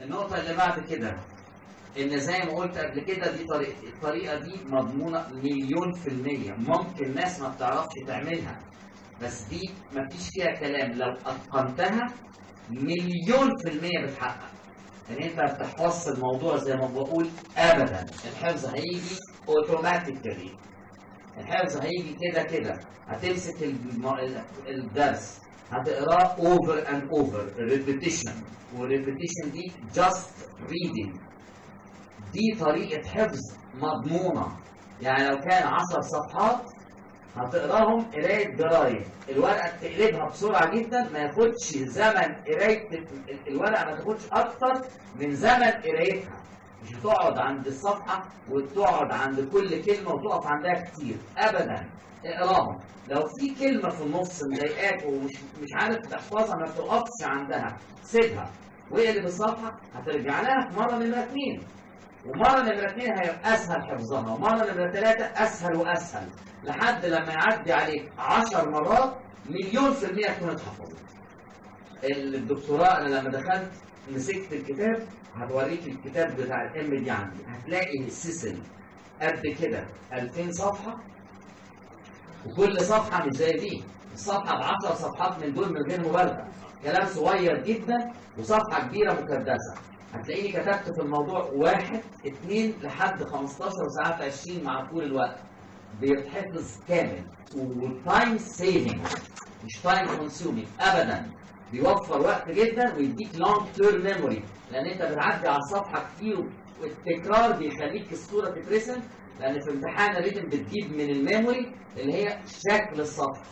النقطة اللي بعد كده إن زي ما قلت قبل كده دي طريقة الطريقة دي مضمونة مليون في المية ممكن ناس ما بتعرفش تعملها بس دي مفيش فيها كلام لو أتقنتها مليون في المية بتحقق ان انت ما بتحفظش الموضوع زي ما بقول ابدا الحفظ هيجي اوتوماتيكالي الحفظ هيجي كده كده هتمسك الم- الدرس هتقراه اوفر اند اوفر ريبيتيشن والريبيتيشن دي جاست ريدنج دي طريقة حفظ مضمونة يعني لو كان عشر صفحات هتقراهم قراية جرايد الورقة تقلبها بسرعة جدا ما ياخدش زمن قراية ال- الورقة ما تاخدش أكتر من زمن قرايتها مش هتقعد عند الصفحة وتقعد عند كل كلمة وتقف عندها كتير أبدا اقراهم لو في كلمة في النص مضايقاك ومش مش عارف تحفظها ما تقفش عندها سيبها واقلب الصفحة هترجع لها في مرة نمرة اتنين ومرة نمرة اتنين هيبقى أسهل حفظها ومرة نمرة تلاتة أسهل وأسهل لحد لما يعدي عليك عشر مرات مليون في المية تكون اتحفظت الدكتوراه أنا لما دخلت مسكت الكتاب هتوريك الكتاب بتاع الام دي عندي هتلاقي السيسل قد كده 2000 صفحة وكل صفحة مش زي دي الصفحة ب 10 صفحات من دول من غير مبالغة كلام صغير جدا وصفحة كبيرة مكدسة هتلاقيني كتبت في الموضوع واحد اتنين لحد 15 وساعات 20 مع طول الوقت بيتحفظ كامل وتايم سيفنج مش تايم كونسيومينج ابدا بيوفر وقت جدا ويديك لونج تيرم ميموري لان انت بتعدي على الصفحه كتير والتكرار بيخليك الصوره تترسم لان في امتحان الريتم بتجيب من الميموري اللي هي شكل الصفحه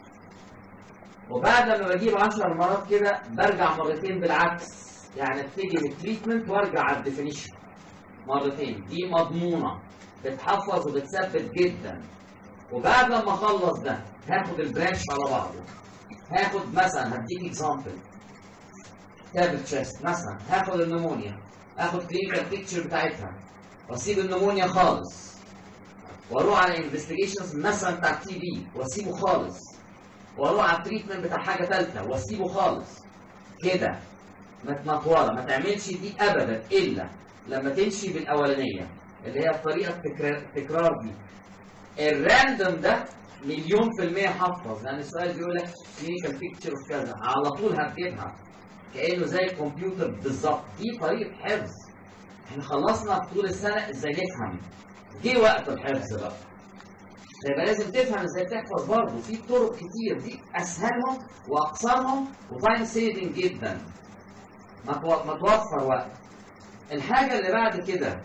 وبعد ما بجيب 10 مرات كده برجع مرتين بالعكس يعني ابتدي بالتريتمنت وارجع على الديفينيشن مرتين دي مضمونه بتحفظ وبتثبت جدا وبعد لما اخلص ده هاخد البرانش على بعضه هاخد مثلا هديك اكزامبل كتاب تشيست مثلا هاخد النمونيا هاخد كلينيكال بيكتشر بتاعتها واسيب النمونيا خالص واروح على انفستيجيشنز مثلا بتاع تي بي واسيبه خالص واروح على التريتمنت بتاع حاجه ثالثه واسيبه خالص كده متنطوره ما تعملش دي ابدا الا لما تمشي بالاولانيه اللي هي الطريقه التكرار التكرار دي الراندوم ده مليون في المية حفظ لأن السؤال بيقول لك كلينيكال بيكتشر اوف كذا على طول هتجيبها كأنه زي الكمبيوتر بالظبط دي طريقة حفظ احنا خلصنا طول السنة ازاي نفهم جه وقت الحفظ بقى يبقى لازم تفهم ازاي تحفظ برضه في طرق كتير دي اسهلهم واقصرهم وتايم سيفنج جدا ما تو- ما توفر وقت الحاجة اللي بعد كده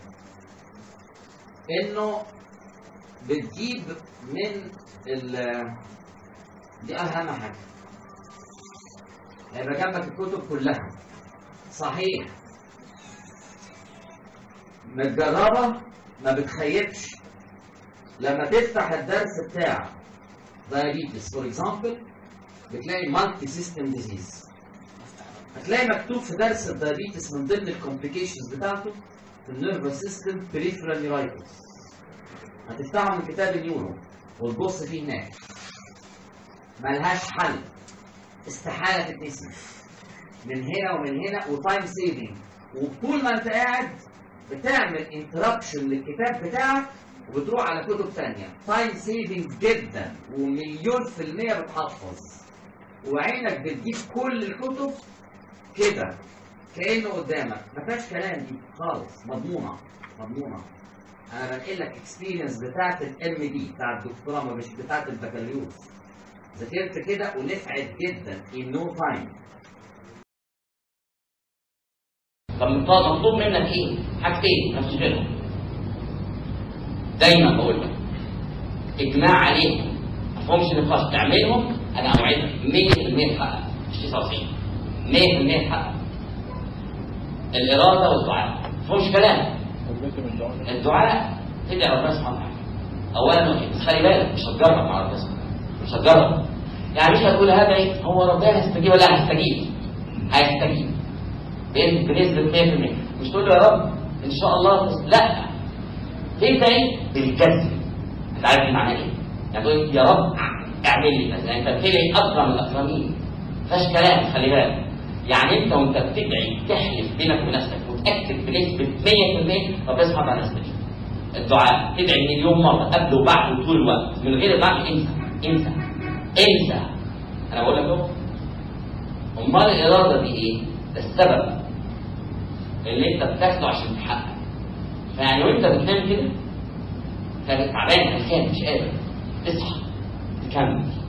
انه بتجيب من ال دي اهم حاجه هيبقى جنبك الكتب كلها صحيح متجربه ما بتخيبش لما تفتح الدرس بتاع diabetes فور اكزامبل بتلاقي مالتي سيستم ديزيز هتلاقي مكتوب في درس الدايابيتس من ضمن الكومبليكيشنز بتاعته في النيرفس سيستم بريفرال نيرايتس هتفتحه من كتاب النيورو وتبص فيه هناك ملهاش حل استحالة تتنسي من هنا ومن هنا وتايم سيفنج وطول ما انت قاعد بتعمل انتربشن للكتاب بتاعك وبتروح على كتب تانية تايم سيفنج جدا ومليون في المية بتحفظ وعينك بتجيب كل الكتب كده كأنه قدامك ما فيهاش كلام دي خالص مضمونة مضمونة انا بنقل لك اكسبيرينس بتاعت الام دي بتاعت الدكتوراه مش بتاعت البكالوريوس ذاكرت كده ونفعت جدا in no time طب مطلوب مطلوب منك ايه؟ حاجتين نفتكرهم دايما بقول لك اجماع عليهم ما فيهمش نقاش تعملهم انا اوعدك 100% تحقق مش 99 100% تحقق الاراده والدعاء ما فيهمش كلام الدعاء تدعي ربنا سبحانه وتعالى اولا بس خلي بالك مش هتجرب مع ربنا سبحانه وتعالى. مش هتجرب يعني مش هتقول هذا ايه هو ربنا هيستجيب ولا هيستجيب هيستجيب بن- بنسبه 100% مش تقول له يا رب ان شاء الله بس لا تدعي بالجزم انت عارف معنى ايه؟ يعني تقول يا رب اعمل لي كذا انت بتدعي اكرم الاكرمين ما فيهاش كلام خلي بالك يعني انت وانت بتدعي تحلف بينك وبنفسك وتاكد بنسبه 100% ربنا سبحانه وتعالى يستجيب الدعاء تدعي مليون مره قبل وبعد وطول الوقت من غير الدعاء انسى انسى انسى انا بقول لك اهو امال الاراده دي ايه؟ ده السبب اللي انت بتاخده عشان تحقق فيعني وانت بتنام كده كانت تعبان خايف مش قادر اصحى تكمل